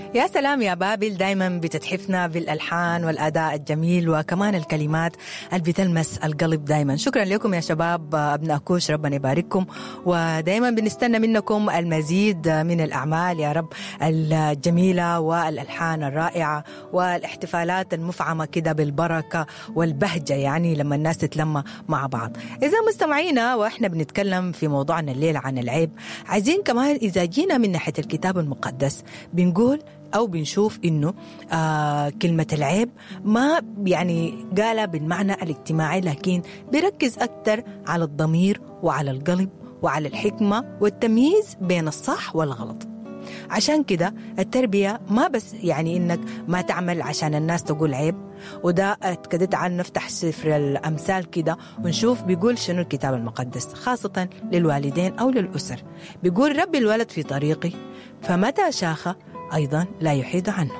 يا سلام يا بابل دايما بتتحفنا بالالحان والاداء الجميل وكمان الكلمات اللي بتلمس القلب دايما شكرا لكم يا شباب ابناء كوش ربنا يبارككم ودايما بنستنى منكم المزيد من الاعمال يا رب الجميله والالحان الرائعه والاحتفالات المفعمه كده بالبركه والبهجه يعني لما الناس تتلمى مع بعض اذا مستمعينا واحنا بنتكلم في موضوعنا الليله عن العيب عايزين كمان اذا جينا من ناحيه الكتاب المقدس بنقول أو بنشوف إنه آه كلمة العيب ما يعني قالها بالمعنى الاجتماعي لكن بيركز أكثر على الضمير وعلى القلب وعلى الحكمة والتمييز بين الصح والغلط عشان كده التربية ما بس يعني إنك ما تعمل عشان الناس تقول عيب وده كده تعال نفتح سفر الأمثال كده ونشوف بيقول شنو الكتاب المقدس خاصة للوالدين أو للأسر بيقول ربي الولد في طريقي فمتى شاخ أيضا لا يحيد عنه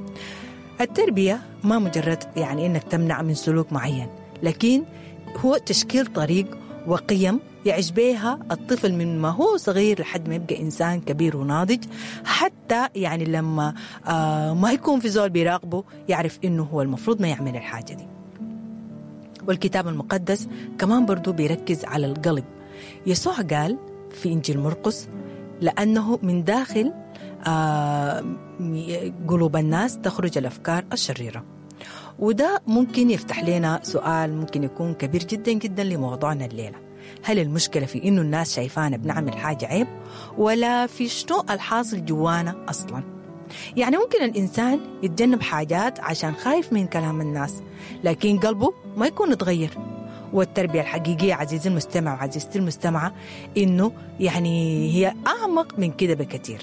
التربية ما مجرد يعني إنك تمنع من سلوك معين لكن هو تشكيل طريق وقيم يعيش بها الطفل من ما هو صغير لحد ما يبقى إنسان كبير وناضج حتى يعني لما آه ما يكون في زول بيراقبه يعرف إنه هو المفروض ما يعمل الحاجة دي والكتاب المقدس كمان برضو بيركز على القلب يسوع قال في إنجيل مرقس لأنه من داخل آه قلوب الناس تخرج الأفكار الشريرة وده ممكن يفتح لنا سؤال ممكن يكون كبير جدا جدا لموضوعنا الليلة هل المشكلة في إنه الناس شايفانا بنعمل حاجة عيب ولا في شنو الحاصل جوانا أصلا يعني ممكن الإنسان يتجنب حاجات عشان خايف من كلام الناس لكن قلبه ما يكون اتغير والتربية الحقيقية عزيزي المستمع وعزيزتي المستمعة إنه يعني هي أعمق من كده بكثير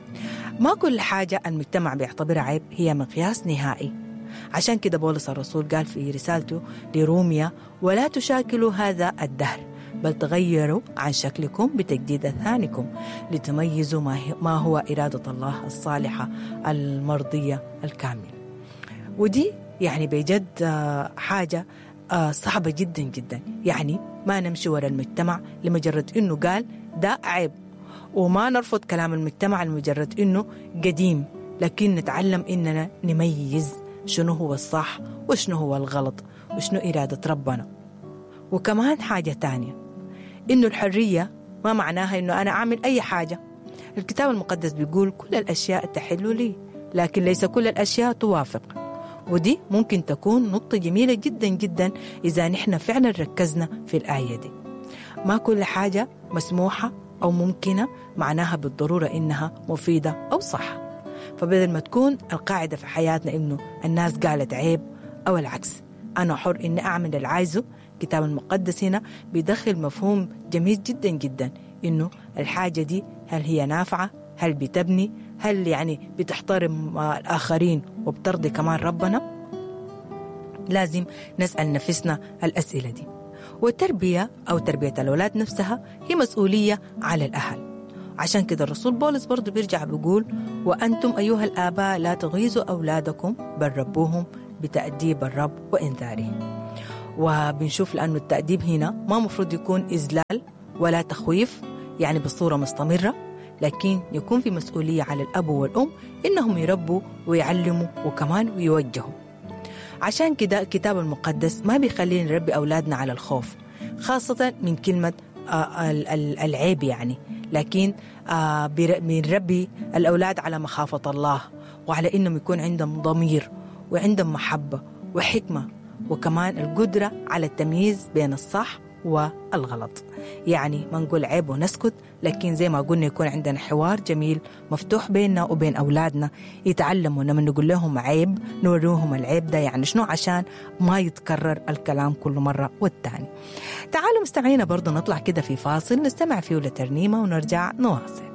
ما كل حاجة المجتمع بيعتبرها عيب هي مقياس نهائي عشان كده بولس الرسول قال في رسالته لروميا ولا تشاكلوا هذا الدهر بل تغيروا عن شكلكم بتجديد أذهانكم لتميزوا ما هو إرادة الله الصالحة المرضية الكاملة ودي يعني بجد حاجة صعبة جدا جدا يعني ما نمشي ورا المجتمع لمجرد إنه قال ده عيب وما نرفض كلام المجتمع لمجرد إنه قديم لكن نتعلم إننا نميز شنو هو الصح وشنو هو الغلط وشنو إرادة ربنا وكمان حاجة تانية إنه الحرية ما معناها إنه أنا أعمل أي حاجة الكتاب المقدس بيقول كل الأشياء تحل لي لكن ليس كل الأشياء توافق ودي ممكن تكون نقطة جميلة جدا جدا إذا نحن فعلا ركزنا في الآية دي ما كل حاجة مسموحة أو ممكنة معناها بالضرورة إنها مفيدة أو صح فبدل ما تكون القاعدة في حياتنا إنه الناس قالت عيب أو العكس أنا حر إني أعمل اللي عايزه الكتاب المقدس هنا بيدخل مفهوم جميل جدا جدا إنه الحاجة دي هل هي نافعة هل بتبني هل يعني بتحترم الآخرين وبترضي كمان ربنا لازم نسأل نفسنا الأسئلة دي والتربية أو تربية الأولاد نفسها هي مسؤولية على الأهل عشان كده الرسول بولس برضه بيرجع بيقول وأنتم أيها الآباء لا تغيظوا أولادكم بل ربوهم بتأديب الرب وإنذاره وبنشوف لأنه التأديب هنا ما مفروض يكون إذلال ولا تخويف يعني بصورة مستمرة لكن يكون في مسؤولية على الأب والأم إنهم يربوا ويعلموا وكمان ويوجهوا عشان كده الكتاب المقدس ما بيخلينا نربي أولادنا على الخوف خاصة من كلمة العيب يعني لكن بنربي الأولاد على مخافة الله وعلى إنهم يكون عندهم ضمير وعندهم محبة وحكمة وكمان القدرة على التمييز بين الصح والغلط يعني ما نقول عيب ونسكت لكن زي ما قلنا يكون عندنا حوار جميل مفتوح بيننا وبين أولادنا يتعلموا لما نقول لهم عيب نوريهم العيب ده يعني شنو عشان ما يتكرر الكلام كل مرة والتاني تعالوا مستمعينا برضو نطلع كده في فاصل نستمع فيه لترنيمة ونرجع نواصل